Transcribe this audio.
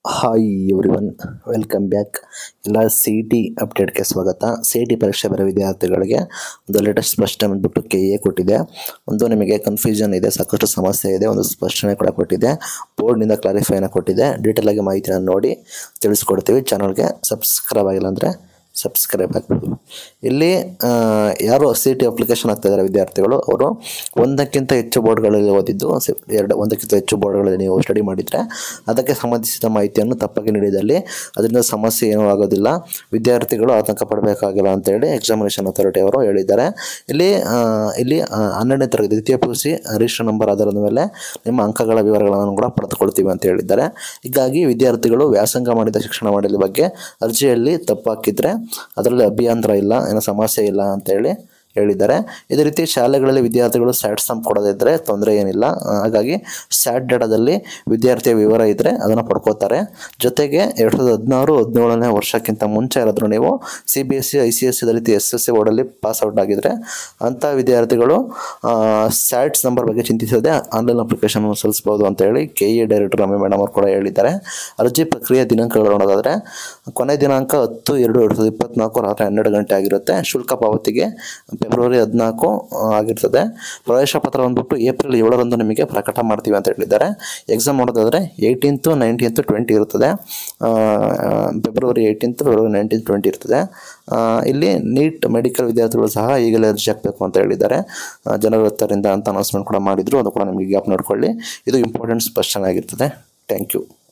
hi everyone welcome back ಎಲ್ಲ C E T ಅಪ್ಡೇಟ್ಗೆ ಸ್ವಾಗತ ಸಿ ಇ ಟಿ ಪರೀಕ್ಷೆ ಬರೋ ವಿದ್ಯಾರ್ಥಿಗಳಿಗೆ ಒಂದು ಲೇಟೆಸ್ಟ್ ಸ್ಪಷ್ಟನೆ ಬಂದ್ಬಿಟ್ಟು ಕೆ ಎ ಕೊಟ್ಟಿದೆ ಒಂದು ನಿಮಗೆ ಕನ್ಫ್ಯೂಷನ್ ಇದೆ ಸಾಕಷ್ಟು ಸಮಸ್ಯೆ ಇದೆ ಒಂದು ಸ್ಪಷ್ಟನೆ ಕೂಡ ಕೊಟ್ಟಿದೆ ಬೋರ್ಡ್ನಿಂದ ಕ್ಲಾರಿಫೈನ ಕೊಟ್ಟಿದೆ ಡೀಟೇಲ್ ಆಗಿ ಮಾಹಿತಿನ ನೋಡಿ ತಿಳಿಸ್ಕೊಡ್ತೀವಿ ಚಾನಲ್ಗೆ ಸಬ್ಸ್ಕ್ರೈಬ್ ಆಗಿಲ್ಲ ಅಂದರೆ ಸಬ್ಸ್ಕ್ರೈಬ್ ಆಗಬೇಕು ಇಲ್ಲಿ ಆ, ಯಾರು ಸಿ ಟಿ ಅಪ್ಲಿಕೇಶನ್ ಆಗ್ತಾ ಇದ್ದಾರೆ ವಿದ್ಯಾರ್ಥಿಗಳು ಅವರು ಒಂದಕ್ಕಿಂತ ಹೆಚ್ಚು ಬೋರ್ಡ್ಗಳಲ್ಲಿ ಓದಿದ್ದು ಸಿ- ಎರಡು ಒಂದಕ್ಕಿಂತ ಹೆಚ್ಚು ಬೋರ್ಡ್ಗಳಲ್ಲಿ ನೀವು ಸ್ಟಡಿ ಮಾಡಿದರೆ ಅದಕ್ಕೆ ಸಂಬಂಧಿಸಿದ ಮಾಹಿತಿಯನ್ನು ತಪ್ಪಾಗಿ ನೀಡಿದಲ್ಲಿ ಅದರಿಂದ ಸಮಸ್ಯೆ ಏನೂ ಆಗೋದಿಲ್ಲ ವಿದ್ಯಾರ್ಥಿಗಳು ಆತಂಕ ಪಡಬೇಕಾಗಿಲ್ಲ ಅಂತೇಳಿ ಎಕ್ಸಾಮಿನೇಷನ್ ಅಥಾರಿಟಿ ಅವರು ಹೇಳಿದ್ದಾರೆ ಇಲ್ಲಿ ಆ, ಇಲ್ಲಿ ಆ, ಹನ್ನೆರಡನೇ ತರಗತಿ ದ್ವಿತೀಯ P U C register number ಆಧಾರದ ಮೇಲೆ ನಿಮ್ಮ ಅಂಕಗಳ ವಿವರಗಳನ್ನು ಕೂಡ ಪಡೆದುಕೊಳ್ತೀವಿ ಅಂತ ಹೇಳಿದ್ದಾರೆ ಹೀಗಾಗಿ ವಿದ್ಯಾರ್ಥಿಗಳು ವ್ಯಾಸಂಗ ಮಾಡಿದ ಶಿಕ್ಷಣ ಮಂಡಳಿ ಬಗ್ಗೆ ಅರ್ಜಿಯಲ್ಲಿ ತಪ್ಪು ಹಾಕಿದ್ರೆ ಅದರಲ್ಲಿ ಅಭ್ಯಂತರ ಇಲ್ಲ ಏನೋ ಸಮಸ್ಯೆ ಇಲ್ಲ ಅಂತೇಳಿ ಹೇಳಿದ್ದಾರೆ ಇದೇ ರೀತಿ ಶಾಲೆಗಳಲ್ಲಿ ವಿದ್ಯಾರ್ಥಿಗಳು ಸ್ಯಾಟ್ ಸಮ್ ಕೊಡದಿದ್ದರೆ ತೊಂದರೆ ಏನಿಲ್ಲ ಆ, ಹಾಗಾಗಿ ಸ್ಯಾಟ್ ಡೇಟಾದಲ್ಲಿ ವಿದ್ಯಾರ್ಥಿಯ ವಿವರ ಇದ್ದರೆ ಅದನ್ನು ಪಡ್ಕೋತಾರೆ ಜೊತೆಗೆ ಎರಡು ಸಾವಿರದ ಹದಿನಾರು ಹದಿನೇಳನೇ ವರ್ಷಕ್ಕಿಂತ ಮುಂಚೆ ಯಾರಾದರೂ ನೀವು C B S C I C S C ರೀತಿ ಎಸ್ ಎಸ್ ಸಿ ಬೋರ್ಡಲ್ಲಿ ಪಾಸ್ ಔಟ್ ಆಗಿದ್ದರೆ ಅಂಥ ವಿದ್ಯಾರ್ಥಿಗಳು ಸ್ಯಾಟ್ಸ್ ನಂಬರ್ ಬಗ್ಗೆ ಚಿಂತಿಸದೆ ಆನ್ಲೈನ್ ಅಪ್ಲಿಕೇಶನ್ ಸಲ್ಲಿಸ್ಬೋದು ಅಂತ ಹೇಳಿ K E director Ramya madam ಅವರು ಕೂಡ ಹೇಳಿದ್ದಾರೆ ಅರ್ಜಿ ಪ್ರಕ್ರಿಯೆ ದಿನಾಂಕಗಳು ನೋಡೋದಾದರೆ ಕೊನೆ ದಿನಾಂಕ ಹತ್ತು ಎರಡು ಎರಡು ಸಾವಿರದ ಇಪ್ಪತ್ನಾಲ್ಕು ರಾತ್ರಿ ಹನ್ನೆರಡು ಗಂಟೆ ಆಗಿರುತ್ತೆ ಶುಲ್ಕ ಪಾವತಿಗೆ ಫೆಬ್ರವರಿ ಹದಿನಾಲ್ಕು ಆ, ಆಗಿರ್ತದೆ ಪ್ರವೇಶ ಪತ್ರ ಬಂದ್ಬಿಟ್ಟು ಏಪ್ರಿಲ್ ಏಳರಂದು ನಿಮಗೆ ಪ್ರಕಟ ಮಾಡ್ತೀವಿ ಅಂತ ಹೇಳಿದ್ದಾರೆ ಎಕ್ಸಾಮ್ ನೋಡೋದಾದರೆ ಏಯ್ಟೀನ್ತು ನೈನ್ಟೀನ್ತು ಟ್ವೆಂಟಿ ಇರ್ತದೆ ಆ, February eighteenth February nineteen twenty ಇರ್ತದೆ ಆ, ಇಲ್ಲಿ ನೀಟ್ ಮೆಡಿಕಲ್ ವಿದ್ಯಾರ್ಥಿಗಳು ಸಹ ಈಗಲೇ ಅರ್ಜಿ ಹಾಕಬೇಕು ಅಂತ ಹೇಳಿದ್ದಾರೆ ಆ, ಜನವರಿ ಹತ್ತರಿಂದ ಅಂತ ಅನೌನ್ಸ್ಮೆಂಟ್ ಕೂಡ ಮಾಡಿದ್ರು ಅದು ಕೂಡ ನಿಮಗೆ ಗ್ಯಾಪ್ ನೋಡ್ಕೊಳ್ಳಿ ಇದು ಇಂಪಾರ್ಟೆಂಟ್ ಸ್ಪಷ್ಟನೆ ಆಗಿರ್ತದೆ ಥ್ಯಾಂಕ್ ಯು